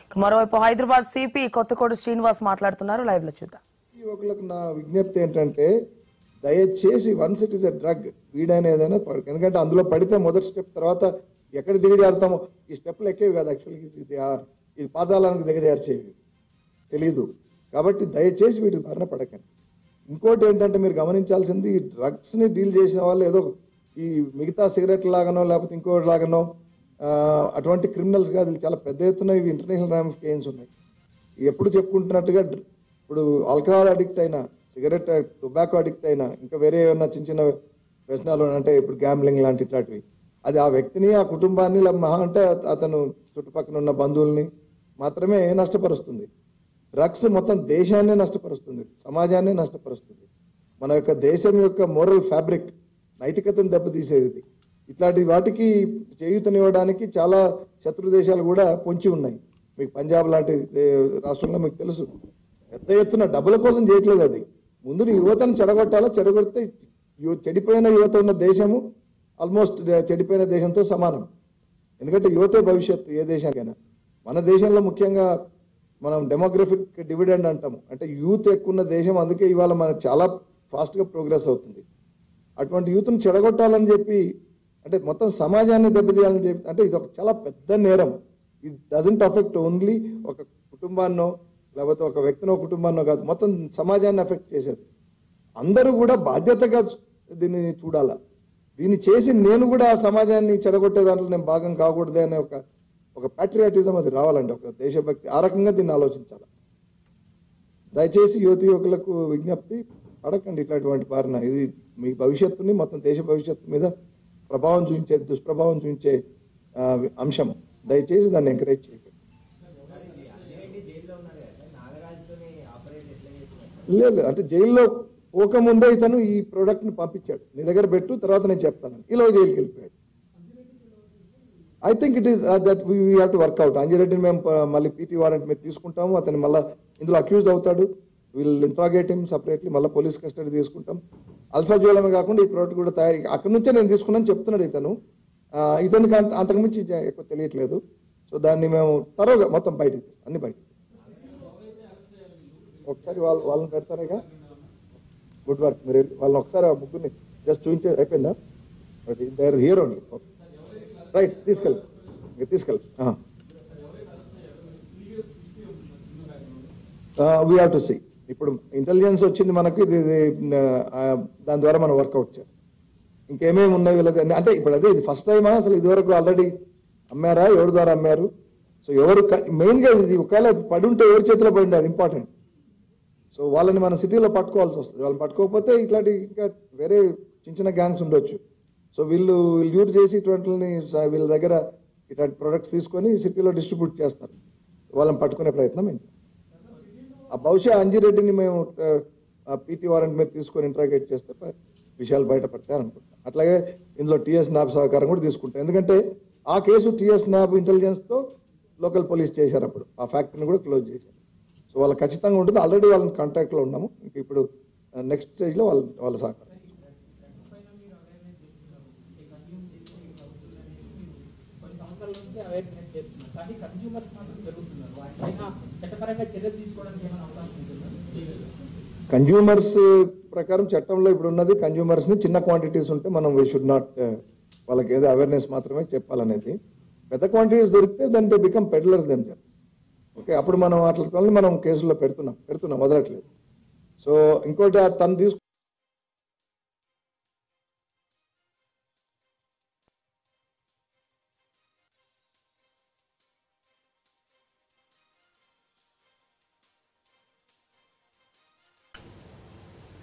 మరోవైపు హైదరాబాద్ సిపి కొత్తకోడు శ్రీనివాస్ మాట్లాడుతున్నారు లైవ్ లో చూద్దాం యువకులకు నా విజ్ఞప్తి ఏంటంటే దయచేసి once it is a drug వీడైనా ఏదైనా పడ- ఎందుకంటే అందులో పడితే మొదటి స్టెప్ తర్వాత ఎక్కడ దిగజారుతామో ఈ స్టెప్లు ఎక్కేవి కాదు యాక్చువల్గా ఇది ఆ- ఇది పాదాలకు దిగజార్చేవి తెలీదు కాబట్టి దయచేసి వీటి బారిన పడకండి ఇంకోటి ఏంటంటే మీరు గమనించాల్సింది ఈ డ్రగ్స్ని డీల్ చేసిన వాళ్ళు ఏదో ఈ మిగతా సిగరెట్ లాగానో లేకపోతే ఇంకోటి లాగానో ఆ, అటువంటి క్రిమినల్స్ కాదు ఇది చాలా పెద్ద ఎత్తున ఇవి ఇంటర్నేషనల్ రామిఫికేషన్స్ ఉన్నాయి ఎప్పుడు చెప్పుకుంటున్నట్టుగా డ్ర- ఇప్పుడు ఆల్కహాల్ అడిక్ట్ అయినా సిగరెట్ టొబాకో అడిక్ట్ అయినా ఇంకా వేరే ఏమన్నా చిన్న చిన్న వ్యసనాలు అంటే ఇప్పుడు గ్యాంబ్లింగ్ లాంటి ఇట్లాంటివి అది ఆ వ్యక్తిని ఆ కుటుంబాన్ని లేదా మహా అంటే అత- అతను చుట్టుపక్కల ఉన్న బంధువుల్ని మాత్రమే నష్టపరుస్తుంది డ్రగ్స్ మొత్తం దేశాన్నే నష్టపరుస్తుంది సమాజాన్నే నష్టపరుస్తుంది మన యొక్క దేశం యొక్క మోరల్ ఫ్యాబ్రిక్ నైతికతను దెబ్బతీసేది ఇది ఇట్లాంటి వాటికి చేయూతనివ్వడానికి చాలా శత్రు దేశాలు కూడా పొంచి ఉన్నాయి మీకు పంజాబ్ లాంటి దే- రాష్ట్రంలో మీకు తెలుసు పెద్ద ఎత్తున డబ్బుల కోసం చేయట్లేదు అది ముందు నీ యువతను చెడగొట్టాలా చెడగొడితే యు- చెడిపోయిన యువత ఉన్న దేశము ఆల్మోస్ట్ చెడిపోయిన దేశంతో సమానం ఎందుకంటే యువతే భవిష్యత్తు ఏ దేశానికైనా మన దేశంలో ముఖ్యంగా మనం డెమోగ్రఫిక్ డివిడెండ్ అంటాము అంటే యూత్ ఎక్కువ ఉన్న దేశం అందుకే ఇవాళ మనకు చాలా ఫాస్ట్గా ప్రోగ్రెస్ అవుతుంది అటువంటి యూత్ను చెడగొట్టాలని చెప్పి అంటే మొత్తం సమాజాన్ని దెబ్బతీయాలని చెప్పి అంటే ఇది ఒక చాలా పెద్ద నేరం ఇది డజంట్ అఫెక్ట్ ఓన్లీ ఒక కుటుంబాన్నో లేకపోతే ఒక వ్యక్తినో కుటుంబాన్నో కాదు మొత్తం సమాజాన్ని అఫెక్ట్ చేసేది అందరూ కూడా బాధ్యతగా దీన్ని చూడాలా దీన్ని చేసి నేను కూడా ఆ సమాజాన్ని చెడగొట్టే దాంట్లో నేను భాగం కాకూడదే అనే ఒక ఒక ప్యాట్రియాటిజం అది రావాలండి ఒక దేశభక్తి ఆ రకంగా దీన్ని ఆలోచించాలి దయచేసి యువతి యువకులకు విజ్ఞప్తి పడకండి ఇట్లాంటి బారిన ఇది మీ భవిష్యత్తుని మొత్తం దేశ భవిష్యత్తు మీద ప్రభావం చూపించే దుష్ప్రభావం చూపించే ఆ, అంశం దయచేసి దాన్ని ఎంకరేజ్ చేయండి లేదు అంటే జైల్లో పోకముందే ఇతను ఈ ప్రోడక్ట్ ని పంపించాడు నీ దగ్గర పెట్టు తర్వాత నేను చెప్తాను ఇలా జైలుకి వెళ్ళిపోయాడు I think it is that we have to work out అంజిరెడ్డిని మేము ప- మళ్ళీ పీటీ వారెంట్ మీద తీసుకుంటాము అతను మళ్ళీ ఇందులో అక్యూజ్డ్ అవుతాడు వీల్ ఇంట్రాగేట్ హిమ్ సపరేట్లీ మళ్ళీ పోలీస్ కస్టడీ తీసుకుంటాం అల్ఫా జ్వలమే కాకుండా ఈ ప్రోడక్ట్ కూడా తయారీ అక్కడి నుంచే నేను తీసుకున్నాను చెప్తున్నాడు ఇతను ఆ, ఇతనికి అంత అంతకుమించి జ- ఎక్కువ తెలియట్లేదు సో దాన్ని మేము తరోగా మొత్తం బయటకు తీస్తాం అన్ని బయటకు ఒకసారి వాళ్ళు వాళ్ళని పెడతారేగా గుడ్ వర్క్ మీరు వెళ్ళి వాళ్ళని ఒకసారి ఆ ముగ్గురిని జస్ట్ చూపించే అయిపోయిందా they are here only right తీసుకెళ్ళి మీరు తీసుకెళ్ళి వీ హ్యావ్ టు సీ ఇప్పుడు ఇంటెలిజెన్స్ వచ్చింది మనకి ఇది ఇది, ఆ, దాని ద్వారా మనం వర్కౌట్ చేస్తాం ఇంకేమేమి ఉన్నాయి వీళ్ళది అని- అంటే ఇప్పుడు అదే ఇది ఫస్ట్ టైమా అసలు ఇదివరకు ఆల్రెడీ అమ్మారా ఎవరి ద్వారా అమ్మారు సో ఎవరు మెయిన్గా ఇది ఒకవేళ పడి ఉంటే ఎవరి చేతిలో పడింది అది ఇంపార్టెంట్ సో వాళ్ళని మన సిటీలో పట్టుకోవాల్సి వస్తుంది వాళ్ళని పట్టుకోకపోతే ఇట్లాంటి ఇంకా వేరే చిన్న చిన్న గ్యాంగ్స్ ఉండొచ్చు సో వీళ్ళు వీళ్ళు యూజ్ చేసి ఇటువంటిని స- వీళ్ళ దగ్గర ఇట్లాంటి ప్రొడక్ట్స్ తీసుకొని సిటీలో డిస్ట్రిబ్యూట్ చేస్తారు వాళ్ళని పట్టుకునే ప్రయత్నం మేము చేస్తాం. ఆ బహుశా అంజిరెడ్డిని మేము పీటీ వారెంట్ మీద తీసుకొని ఇంట్రాగేట్ చేస్తే ప- విషయాలు బయటపడతాయి అనుకుంటాం అట్లాగే ఇందులో టీఎస్ నాబ్ సహకారం కూడా తీసుకుంటాం ఎందుకంటే ఆ కేసు టీఎస్ నాబ్ ఇంటెలిజెన్స్తో లోకల్ పోలీస్ చేశారు అప్పుడు ఆ ఫ్యాక్టరీని కూడా క్లోజ్ చేశారు సో వాళ్ళకి ఖచ్చితంగా ఉంటుంది ఆల్రెడీ వాళ్ళని కాంటాక్ట్లో ఉన్నాము ఇంక ఇప్పుడు నెక్స్ట్ స్టేజ్లో వాళ్ళ వాళ్ళ సహకారం కొన్ని సంవత్సరాల నుంచి అవేర్నెస్ చేస్తున్నారు కానీ కన్జ్యూమర్స్ మాత్రం పెరుగుతున్నారు వాటిపైన చట్టపరంగా చర్యలు తీసుకోవడానికి ఏమైనా అవకాశం ఉంటుందా కన్జ్యూమర్స్ ప్రకారం చట్టంలో ఇప్పుడు ఉన్నది కన్జ్యూమర్స్ ని చిన్న క్వాంటిటీస్ ఉంటే మనం వీ షుడ్ నాట్ వాళ్ళకి ఏదో అవేర్నెస్ మాత్రమే చెప్పాలనేది పెద్ద క్వాంటిటీస్ దొరికితే దాని they become peddlers them okay అప్పుడు మనం అట్లా మనం కేసుల్లో పెడుతున్నాం పెడుతున్నాం వదలట్లేదు సో ఇంకోటి ఆ తను తీసుకు